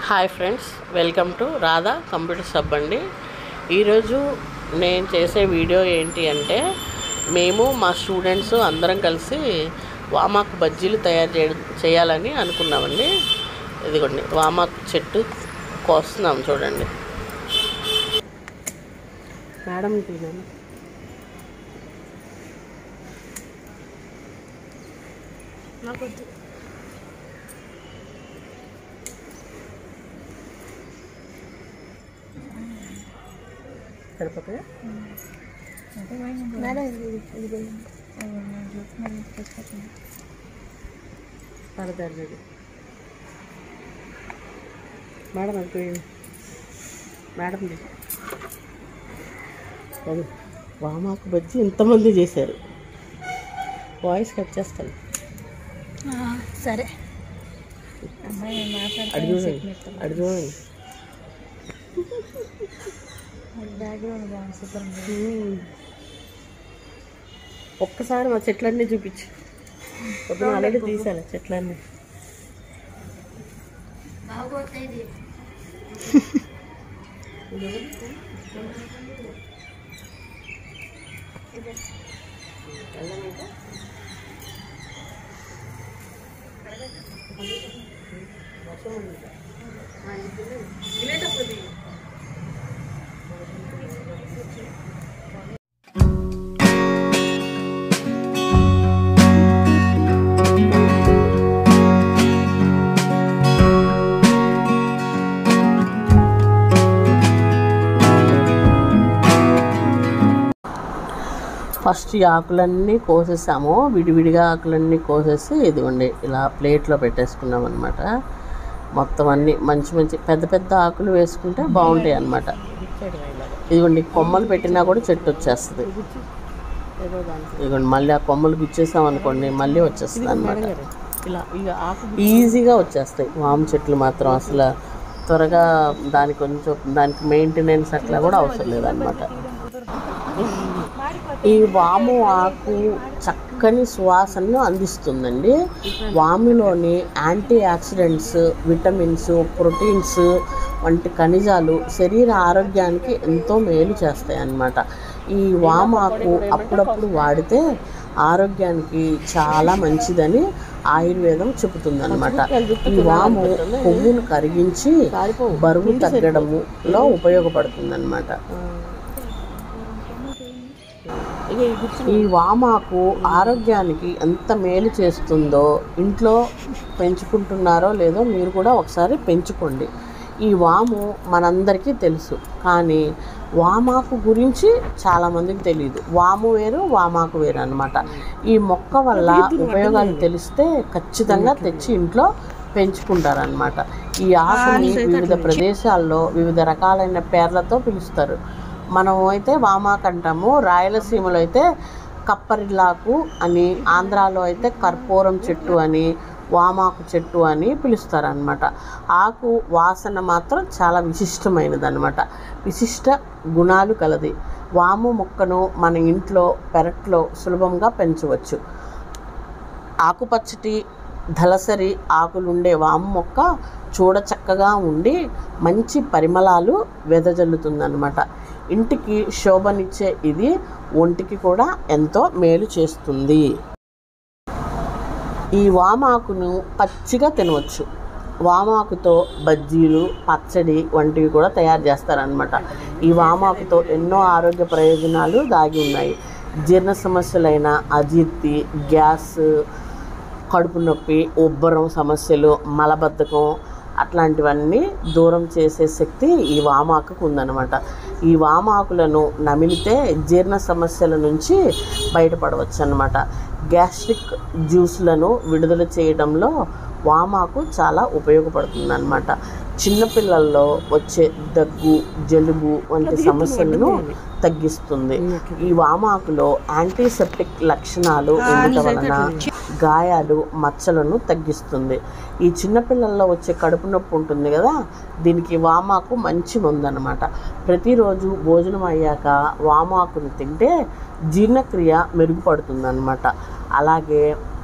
Hi friends welcome to Radha computer సబ్ అండి ఈరోజు నేను చేసే వీడియో ఏంటి అంటే మేము మా స్టూడెంట్స్ అందరం కలిసి వామాకు బజ్జీలు తయారు చేయ చేయాలని అనుకున్నామండి ఇదిగోండి వామాకు చెట్టు కోస్తున్నాం చూడండి మేడం తిన్నాను నాకొద్దు సరిపోతే మేడం ఇది ఇది పోయింది మరి తెచ్చుకోవచ్చు పడదండి మేడం అది పోయింది మేడం అది వామాకు బజ్జి ఇంతమంది చేశారు వాయిస్ కట్ చేస్తాను సరే అమ్మాయి అడి చూడండి మాట్లాడుతుంది అడి చూడండి బ్యాక్గ్రౌండ్ బాగుంది సూపర్ ఉంది మ్మ్. ఒక్కసారి మా చెట్లన్నీ చూపించు పొద్దున ఆల్రెడీ తీసాను చెట్లన్నీ ఫస్ట్ ఈ ఆకులన్నీ కోసేసాము విడివిడిగా ఆకులన్నీ కోసేసి ఇదిగోండి ఇలా ప్లేట్లో పెట్టేసుకున్నాం అనమాట మొత్తం అన్ని మంచి మంచి పెద్ద పెద్ద ఆకులు వేసుకుంటే బాగుంటాయి అన్నమాట ఇదిగోండి కొమ్మలు పెట్టినా కూడా చెట్టు వచ్చేస్తుంది ఇదిగోండి మళ్ళీ ఆ కొమ్మలు గుచ్చేసాం అనుకోండి మళ్ళీ వచ్చేస్తుంది అనమాట ఈజీగా వచ్చేస్తాయి వాము చెట్లు మాత్రం అసలు త్వరగా దానికి కొంచెం దానికి మెయింటెనెన్స్ అట్లా కూడా అవసరం లేదనమాట ఈ వాము ఆకు చక్కని సువాసనను అందిస్తుందండి వాములోని యాంటీ ఆక్సిడెంట్స్ విటమిన్స్ ప్రోటీన్స్ వంటి ఖనిజాలు శరీర ఆరోగ్యానికి ఎంతో మేలు చేస్తాయి అన్నమాట ఈ వాము ఆకు అప్పుడప్పుడు వాడితే ఆరోగ్యానికి చాలా మంచిదని ఆయుర్వేదం చెబుతుందన్నమాట ఈ వాము కొవ్వును కరిగించి బరువు తగ్గడములో ఉపయోగపడుతుందన్నమాట ఈ వామాకు ఆరోగ్యానికి ఎంత మేలు చేస్తుందో ఇంట్లో పెంచుకుంటున్నారో లేదో మీరు కూడా ఒకసారి పెంచుకోండి ఈ వాము మనందరికీ తెలుసు కానీ వామాకు గురించి చాలామందికి తెలియదు వాము వేరు వామాకు వేరు అనమాట ఈ మొక్క వల్ల ఉపయోగాలు తెలిస్తే ఖచ్చితంగా తెచ్చి ఇంట్లో పెంచుకుంటారనమాట ఈ ఆకుని వివిధ ప్రదేశాల్లో వివిధ రకాలైన పేర్లతో పిలుస్తారు మనం అయితే వామాకు అంటాము రాయలసీమలో అయితే కప్పరిల్లాకు అని ఆంధ్రాలో అయితే కర్పూరం చెట్టు అని వామాకు చెట్టు అని పిలుస్తారనమాట ఆకు వాసన మాత్రం చాలా విశిష్టమైనది అనమాట విశిష్ట గుణాలు కలది వాము మొక్కను మన ఇంట్లో పెరట్లో సులభంగా పెంచవచ్చు ఆకుపచ్చటి దళసరి ఆకులుండే వాము మొక్క చూడ చక్కగా ఉండి మంచి పరిమళాలు వెదజల్లుతుందన్నమాట ఇంటికి శోభనిచ్చే ఇది ఒంటికి కూడా ఎంతో మేలు చేస్తుంది ఈ వామాకును పచ్చిగా తినవచ్చు వామాకుతో బజ్జీలు పచ్చడి వంటివి కూడా తయారు చేస్తారనమాట ఈ వామాకుతో ఎన్నో ఆరోగ్య ప్రయోజనాలు దాగి ఉన్నాయి జీర్ణ సమస్యలైన అజీర్తి గ్యాస్ కడుపు నొప్పి ఉబ్బరం సమస్యలు మలబద్ధకం అట్లాంటివన్నీ దూరం చేసే శక్తి ఈ వామాకుకు ఉందన్నమాట ఈ వామాకులను నమిలితే జీర్ణ సమస్యల నుంచి బయటపడవచ్చు అన్నమాట గ్యాస్ట్రిక్ జ్యూస్లను విడుదల చేయడంలో వామాకు చాలా ఉపయోగపడుతుందన్నమాట చిన్నపిల్లల్లో వచ్చే దగ్గు జలుబు వంటి సమస్యలను తగ్గిస్తుంది ఈ వామాకులో యాంటీసెప్టిక్ లక్షణాలు ఉండటం వలన గాయాలు మచ్చలను తగ్గిస్తుంది ఈ చిన్నపిల్లల్లో వచ్చే కడుపు నొప్పి ఉంటుంది కదా దీనికి వామాకు మంచి మందన్నమాట ప్రతిరోజు భోజనం అయ్యాక వామాకుని తింటే జీర్ణక్రియ మెరుగుపడుతుందన్నమాట అలాగే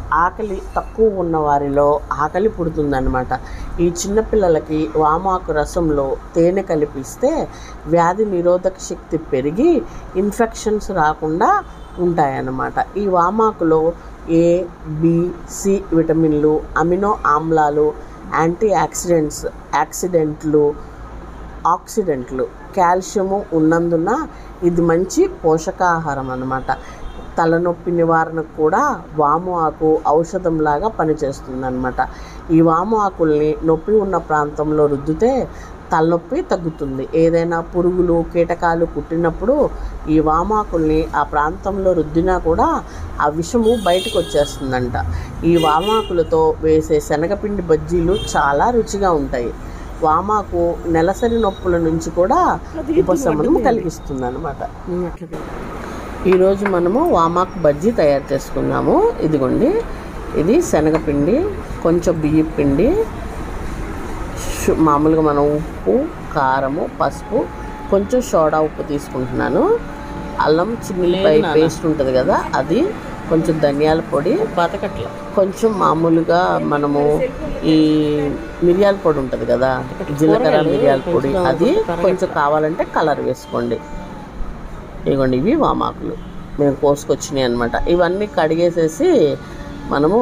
ఆకలి తక్కువ ఉన్న వారిలో ఆకలి పుడుతుందన్నమాట ఈ చిన్నపిల్లలకి వామాకు రసంలో తేనె కలిపిస్తే వ్యాధి నిరోధక శక్తి పెరిగి ఇన్ఫెక్షన్స్ రాకుండా ఉంటాయన్నమాట ఈ వామాకులో ఏ బి సి విటమిన్లు అమినో ఆమ్లాలు యాంటీ ఆక్సిడెంట్స్ యాక్సిడెంట్లు ఆక్సిడెంట్లు కాల్షియము ఉన్నందున ఇది మంచి పోషకాహారం అన్నమాట తలనొప్పి నివారణకు కూడా వాము ఆకు ఔషధంలాగా పనిచేస్తుందన్నమాట ఈ వాము ఆకుల్ని నొప్పి ఉన్న ప్రాంతంలో రుద్దితే తలనొప్పి తగ్గుతుంది ఏదైనా పురుగులు కీటకాలు కుట్టినప్పుడు ఈ వామాకుల్ని ఆ ప్రాంతంలో రుద్దినా కూడా ఆ విషము బయటకు వచ్చేస్తుందంట ఈ వామాకులతో వేసే శనగపిండి బజ్జీలు చాలా రుచిగా ఉంటాయి వామాకు నెలసరి నొప్పుల నుంచి కూడా ఉపశమనం కలిగిస్తుంది అనమాట ఈరోజు మనము వామాకు బజ్జీ తయారు చేసుకున్నాము ఇదిగోండి ఇది శనగపిండి కొంచెం బియ్యం పిండి షు- మామూలుగా మనం ఉప్పు కారము పసుపు కొంచెం సోడా ఉప్పు తీసుకుంటున్నాను అల్లం చిన్నిపాయ పేస్ట్ ఉంటుంది కదా అది కొంచెం ధనియాల పొడి బతకట్ల కొంచెం మామూలుగా మనము ఈ మిరియాల పొడి ఉంటుంది కదా జీలకర్ర మిరియాల పొడి అది కొంచెం కావాలంటే కలర్ వేసుకోండి ఇదిగోండి ఇవి వామాకులు మేము కోసుకొచ్చినాయి అనమాట ఇవన్నీ కడిగేసేసి మనము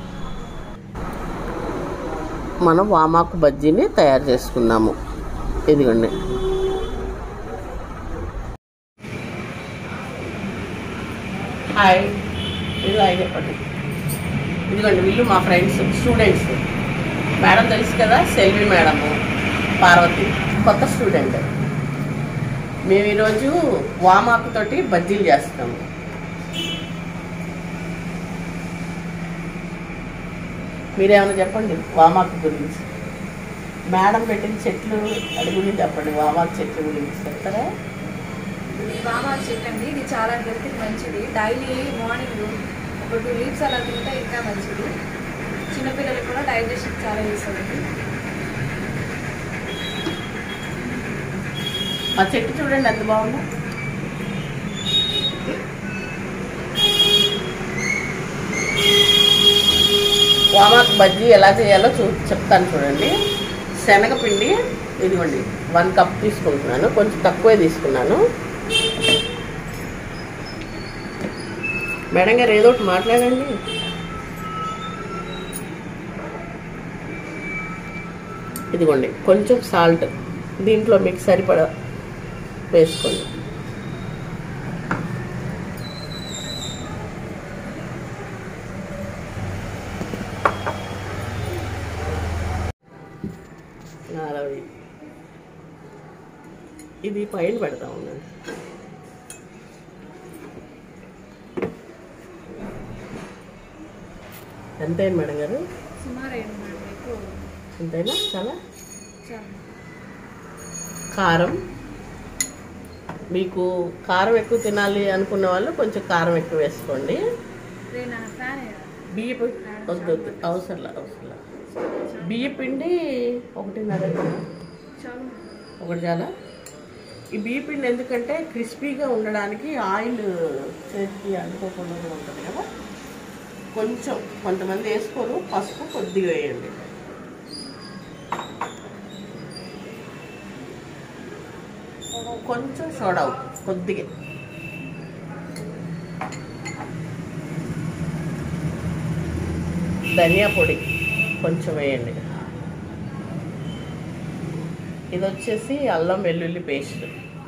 మనం వామాకు బజ్జీని తయారు చేసుకున్నాము ఇదిగోండి హాయ్ ఇది హాయ్ చెప్పండి ఇదిగోండి వీళ్ళు మా ఫ్రెండ్స్ స్టూడెంట్స్ మేడం తెలుసు కదా సెల్వి మేడము పార్వతి కొత్త స్టూడెంట్ మేము ఈరోజు వామాకుతోటి బజ్జీలు చేస్తాము మీరేమైనా చెప్పండి వామాకు గురించి మేడం పెట్టిన చెట్లు అది గురించి చెప్పండి వామాకు చెట్ల గురించి చెప్తారా ఇది బాగా చెట్టు అండి ఇది చాలా హెల్త్కి మంచిది డైలీ మార్నింగ్ ఒక టూ లీవ్స్ అలా తింటే ఇంకా మంచిది చిన్నపిల్లలకు కూడా డైజెషన్ చాలా యూస్ అవుతుంది మా చెట్టు చూడండి ఎంత బాగుందో వామాకు బజ్జీ ఎలా చేయాలో చూ చెప్తాను చూడండి శనగపిండి ఇదిగోండి వన్ కప్ తీసుకుంటున్నాను కొంచెం తక్కువే తీసుకున్నాను మేడం గారు ఏదో ఒకటి మాట్లాడండి ఇదిగోండి కొంచెం సాల్ట్ దీంట్లో మీకు సరిపడా వేసుకోండి అలా వేయి. ఇది పైన పెడతా ఉండండి ఎంతైంది మేడం గారు సుమారు అయింది మేడం ఎక్కువ ఎంతైనా చాలా చాలా కారం మీకు కారం ఎక్కువ తినాలి అనుకున్న వాళ్ళు కొంచెం కారం ఎక్కువ వేసుకోండి రే నా ఫ్యాన్ బియ్య పిండి వద్దు వద్దు అవసరంలా అవసరంలా బియ్య పిండి ఒకటిన్నర చాలు ఒకటి చాలా ఈ బియ్య పిండి ఎందుకంటే క్రిస్పీగా ఉండడానికి ఆయిల్ చేతికి అంటుకోకుండా ఉంటుంది కదా కొంచెం కొంతమంది వేసుకోరు పసుపు కొద్దిగా వేయండి కొంచెం సోడా ఉప్పు, కొద్దిగా ధనియా పొడి కొంచెం వేయండి ఇది వచ్చేసి అల్లం వెల్లుల్లి పేస్ట్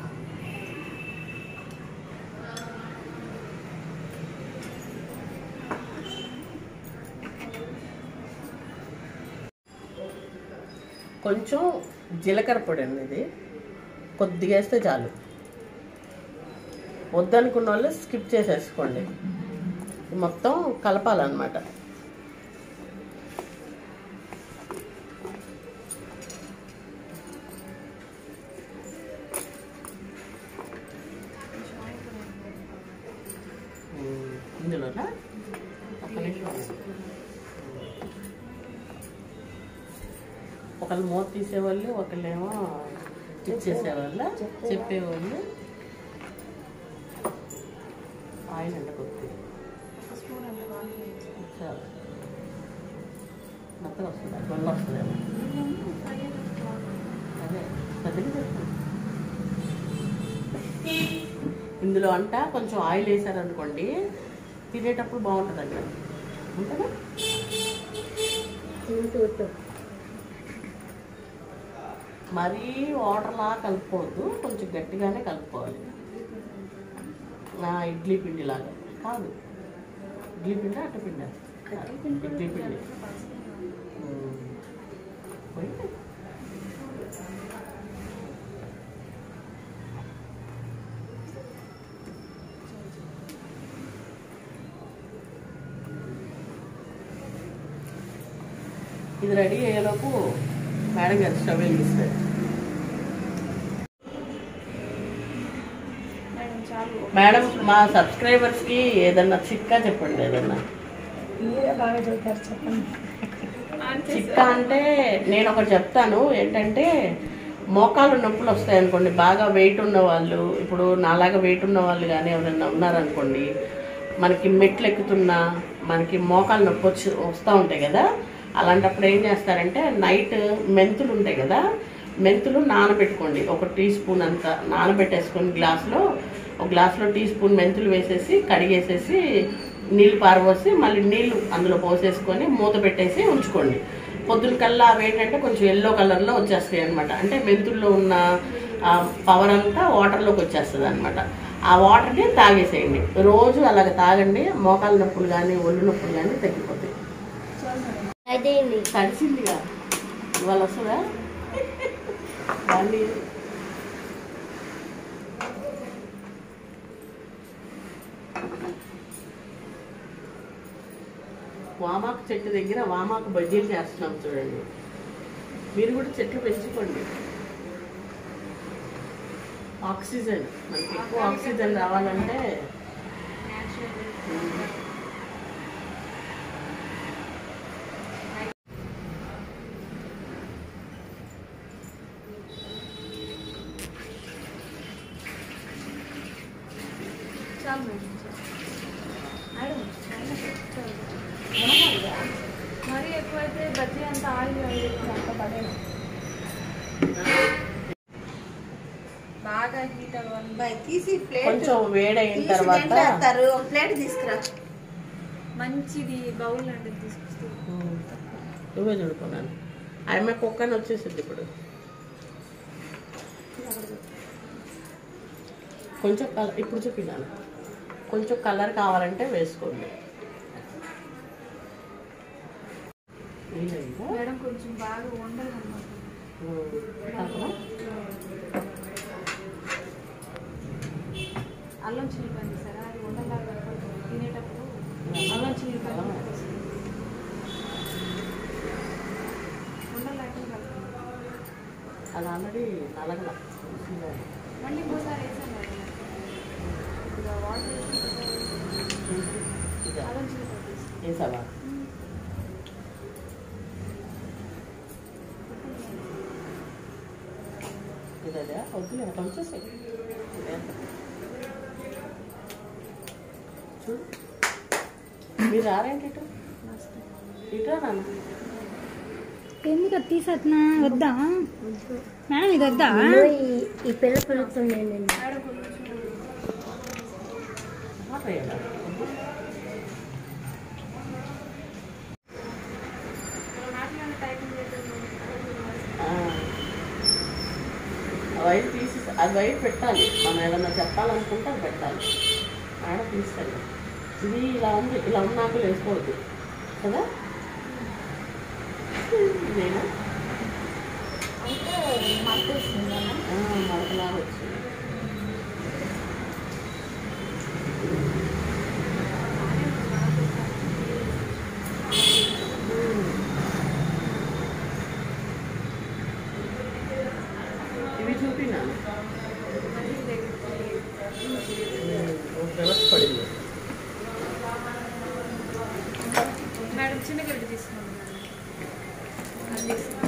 కొంచెం జీలకర్ర పొడి అండి ఇది కొద్దిగా వేస్తే చాలు వద్దనుకున్న వాళ్ళు స్కిప్ చేసేసుకోండి ఇది మొత్తం కలపాలన్నమాట ఉమ్, ఇందులోనా ఒక్క నిమిషం ఉండండి. ఒకళ్ళు మూత తీసేవాళ్ళు ఒకళ్ళేమో ఇచ్చేసేవాళ్ళ చెప్పేవాళ్ళు ఆయిల్ అంట కొద్ది ఒక స్పూన్ అంత బాగా చాలు మెత్తగా వస్తుంది గొల్ల వస్తుందేమో అదే పెద్దగా పెట్టు. ఇందులో అంట కొంచెం ఆయిల్ వేసారనుకోండి తినేటప్పుడు బాగుంటుంది అంట ఉంటుందా మరీ వాటర్లా కలుపుకోవద్దు కొంచెం గట్టిగానే కలుపుకోవాలి నా ఇడ్లీ పిండి లాగా కాదు ఇడ్లీ పిండి అట్ట పిండి ఇడ్లీ పిండి ఉమ్. పోయింది. ఇది రెడీ అయ్యేలోపు మేడం గారు స్టవ్ వెలిగిస్తారు మేడం చాలు మేడం మా సబ్స్క్రైబర్స్కి ఏదన్నా చిక్కా చెప్పండి ఏదన్నా బాగా చదువుతారు చెప్పండి చిక్కా అంటే నేను ఒకటి చెప్తాను ఏంటంటే మోకాలు నొప్పులు వస్తాయి అనుకోండి బాగా వెయిట్ ఉన్న వాళ్ళు ఇప్పుడు నాలాగా వెయిట్ ఉన్న వాళ్ళు కానీ ఎవరైనా ఉన్నారనుకోండి మనకి మెట్లు ఎక్కుతున్నా మనకి మోకాలు నొప్పి వచ్చి వస్తూ ఉంటాయి కదా అలాంటప్పుడు ఏం చేస్తారంటే నైట్ మెంతులు ఉంటాయి కదా మెంతులు నానబెట్టుకోండి ఒక టీ స్పూన్ అంత నానబెట్టేసుకొని గ్లాసులో ఒక గ్లాసులో టీ స్పూన్ మెంతులు వేసేసి కడిగేసేసి నీళ్ళు పారబోసి మళ్ళీ నీళ్ళు అందులో పోసేసుకొని మూత పెట్టేసి ఉంచుకోండి పొద్దున కల్లా అవి ఏంటంటే కొంచెం ఎల్లో కలర్లో వచ్చేస్తాయి అనమాట అంటే మెంతుల్లో ఉన్న పవర్ అంతా వాటర్లోకి వచ్చేస్తుంది అనమాట ఆ వాటర్ని తాగేసేయండి రోజు అలాగ తాగండి మోకాలు నొప్పులు కానీ ఒళ్ళు నొప్పులు కానీ తగ్గిపోతాయి అదేంది తడిసిందిగా ఇవాళ వస్తుందా మళ్ళీ వామాకు చెట్టు దగ్గర వామాకు బజ్జీలు చేస్తున్నాం చూడండి మీరు కూడా చెట్లు పెంచుకోండి ఆక్సిజన్ మనకి ఎక్కువ ఆక్సిజన్ రావాలంటే ఉమ్, చాలు మేడం చాలు. మేడం చాలు. మరీ ఎక్కువైతే బజ్జీ అంత ఆయిల్ ఆయిల్ అంత పడేది బాగా హీట్ అవ్వాలి తీసి ప్లేట్ కొంచెం వేడైన తర్వాత ఒక ప్లేట్ తీసుకురా మంచిది బౌల్ లాంటిది తీసుకొస్తే ఉమ్, నువ్వే చూడుకున్నాను ఆమె కుక్కని వచ్చేసింది ఇప్పుడు కొంచెం కలర్ ఇప్పుడు చూపినాను కొంచెం కలర్ కావాలంటే వేసుకోండి వీలైందా? మేడం కొంచెం బాగా వండలు అనమాట ఉమ్, కలపనా? అల్లం చిల్లిపోయింది సరే అది వండలాగా కనపడుతుంది. తినేటప్పుడు అల్లం చిల్లిపోయింది వండలాగా కలుపుతుంది. అది ఆల్రెడీ నలగల మళ్ళీ ఇంకోసారి వేసాను మేడం ఇప్పుడు ఆ వాటర్ వేసి ఇదా అల్లం చిల్లిపోతుంది వేసావా ఇదే వద్దులే కొంచెం చూడు మీరు రారేంటి ఇటు ఇటు రాను ఎందుకు తీసేస్తున్నా వద్దా మేడం ఇది వద్దా ఈ పిల్ల పిలుస్తుండే మేడం కొంచెం రాయాలా మాట్లాడిన టైపింగ్ చేద్దాం ఆ వైర్ తీసి అది వైర్ పెట్టాలి మనం ఏదన్నా చెప్పాలనుకుంటే అది పెట్టాలి ఆడ తీస్తాను ఇది ఇలా ఉంది ఇలా ఉన్నాక వేసుకోవద్దు కదా నేను అంటే మట్టి వస్తుంది మరకలాగా వచ్చింది ఇవి చూపినాను రివర్స్ పడింది మేడం చిన్న గడ్డ తీసుకున్నాను అది తీసుకున్నాను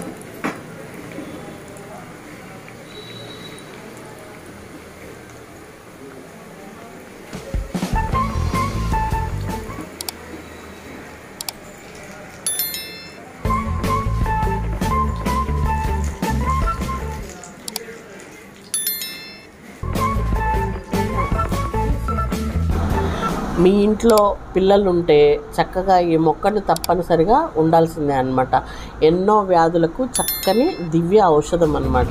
మీ ఇంట్లో పిల్లలు ఉంటే చక్కగా ఈ మొక్కను తప్పనిసరిగా ఉండాల్సిందే అన్నమాట ఎన్నో వ్యాధులకు చక్కని దివ్య ఔషధం అన్నమాట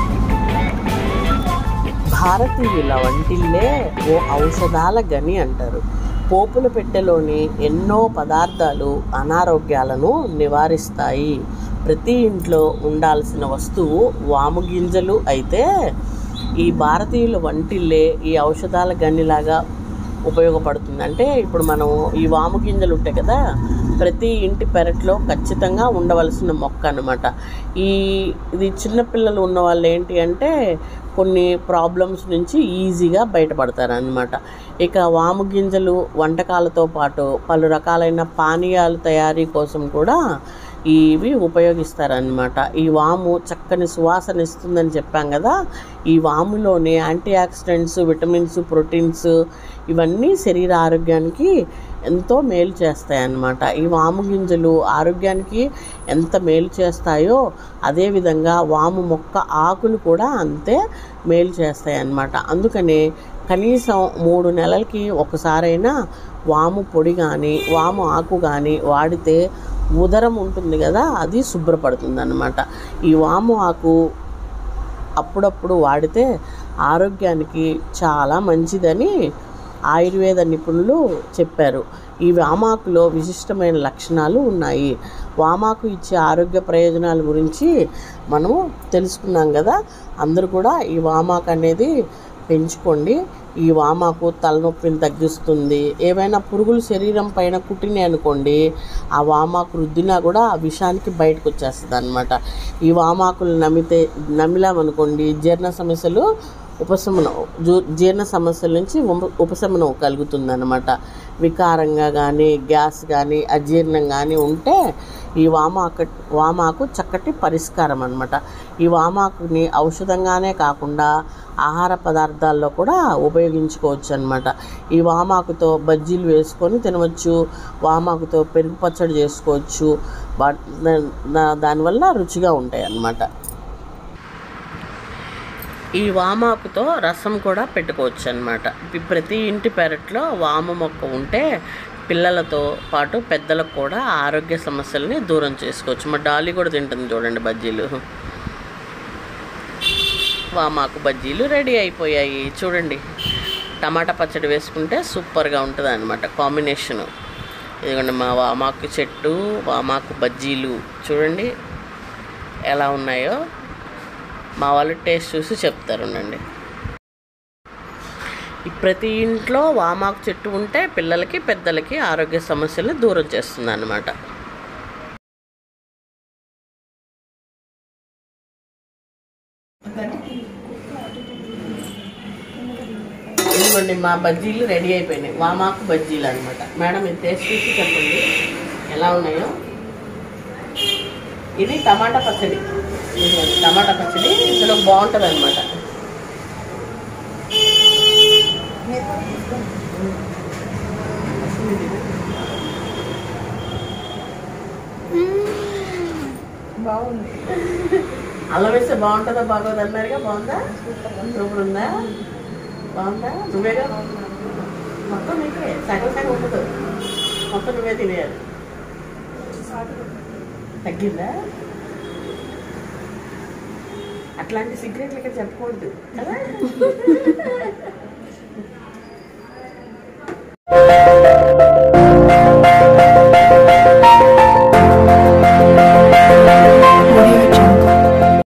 భారతీయుల వంటిల్లే ఓ ఔషధాల గని అంటారు పోపుల పెట్టెలోని ఎన్నో పదార్థాలు అనారోగ్యాలను నివారిస్తాయి ప్రతి ఇంట్లో ఉండాల్సిన వస్తువు వాము గింజలు అయితే ఈ భారతీయుల వంటిల్లే ఈ ఔషధాల గనిలాగా ఉపయోగపడుతుంది అంటే ఇప్పుడు మనం ఈ వాము గింజలు ఉంటాయి కదా ప్రతి ఇంటి పెరట్లో ఖచ్చితంగా ఉండవలసిన మొక్క అనమాట ఈ ఇది చిన్నపిల్లలు ఉన్న వాళ్ళు ఏంటి అంటే కొన్ని ప్రాబ్లమ్స్ నుంచి ఈజీగా బయటపడతారు అనమాట ఇక వాము గింజలు వంటకాలతో పాటు పలు రకాలైన పానీయాల తయారీ కోసం కూడా ఇవి ఉపయోగిస్తారనమాట ఈ వాము చక్కని సువాసన ఇస్తుందని చెప్పాం కదా ఈ వాములోని యాంటీ ఆక్సిడెంట్స్ విటమిన్స్ ప్రోటీన్స్ ఇవన్నీ శరీర ఆరోగ్యానికి ఎంతో మేలు చేస్తాయి అన్నమాట ఈ వాము గింజలు ఆరోగ్యానికి ఎంత మేలు చేస్తాయో అదేవిధంగా వాము మొక్క ఆకులు కూడా అంతే మేలు చేస్తాయి అన్నమాట అందుకనే కనీసం మూడు నెలలకి ఒకసారైనా వాము పొడి కానీ వాము ఆకు కానీ వాడితే ఉదరం ఉంటుంది కదా అది శుభ్రపడుతుంది అన్నమాట ఈ వాము ఆకు అప్పుడప్పుడు వాడితే ఆరోగ్యానికి చాలా మంచిదని ఆయుర్వేద నిపుణులు చెప్పారు ఈ వామాకులో విశిష్టమైన లక్షణాలు ఉన్నాయి వామాకు ఇచ్చే ఆరోగ్య ప్రయోజనాల గురించి మనము తెలుసుకున్నాం కదా అందరూ కూడా ఈ వామాకు అనేది పెంచుకోండి ఈ వామాకు తలనొప్పిని తగ్గిస్తుంది ఏవైనా పురుగులు శరీరం పైన కుట్టినాయి అనుకోండి ఆ వామాకు రుద్దినా కూడా ఆ విషానికి బయటకు వచ్చేస్తుంది అనమాట ఈ వామాకులు నమితే నమిలామనుకోండి జీర్ణ సమస్యలు ఉపశమనం జూ- జీర్ణ సమస్యల నుంచి ఉప- ఉపశమనం కలుగుతుంది అనమాట వికారంగా కానీ గ్యాస్ కానీ అజీర్ణం కానీ ఉంటే ఈ వామాకు వామాకు చక్కటి పరిష్కారం అనమాట ఈ వామాకుని ఔషధంగానే కాకుండా ఆహార పదార్థాల్లో కూడా ఉపయోగించుకోవచ్చు అనమాట ఈ వామాకుతో బజ్జీలు వేసుకొని తినవచ్చు వామాకుతో పెరుగు పచ్చడి చేసుకోవచ్చు బట్ దా- దానివల్ల రుచిగా ఉంటాయి అన్నమాట ఈ వామాకుతో రసం కూడా పెట్టుకోవచ్చు అనమాట ప్రతి ఇంటి పెరట్లో వామ మొక్క ఉంటే పిల్లలతో పాటు పెద్దలకు కూడా ఆరోగ్య సమస్యల్ని దూరం చేసుకోవచ్చు మా డాలీ కూడా తింటుంది చూడండి బజ్జీలు వామాకు బజ్జీలు రెడీ అయిపోయాయి చూడండి టమాటా పచ్చడి వేసుకుంటే సూపర్గా ఉంటుంది అనమాట కాంబినేషను ఇదిగోండి మా వామాకు చెట్టు వామాకు బజ్జీలు చూడండి ఎలా ఉన్నాయో మా వాళ్ళు టేస్ట్ చూసి చెప్తారు ఉండండి ఈ ప్రతి ఇంట్లో వామాకు చెట్టు ఉంటే పిల్లలకి పెద్దలకి ఆరోగ్య సమస్యలను దూరం చేస్తుంది అన్నమాట ఇదిగోండి మా బజ్జీలు రెడీ అయిపోయినాయి వామాకు బజ్జీలు అనమాట మేడం ఇది టేస్ట్ చూసి చెప్పండి ఎలా ఉన్నాయో ఇది టమాటా పచ్చడి ఇదిగోండి టమాటా పచ్చడి ఇందులో బాగుంటుంది అనమాట బాగుంది అల్లం వేస్తే బాగుంటుందా బాగోదు అన్నారుగా బాగుందా సూపర్ ఉందా బాగుందా నువ్వేగా మొత్తం నీకే సగం సగం ఉండదు మొత్తం నువ్వే తినేయాలి తగ్గిందా అట్లాంటి సీక్రెట్లు ఇక్కడ చెప్పకూడదు కదా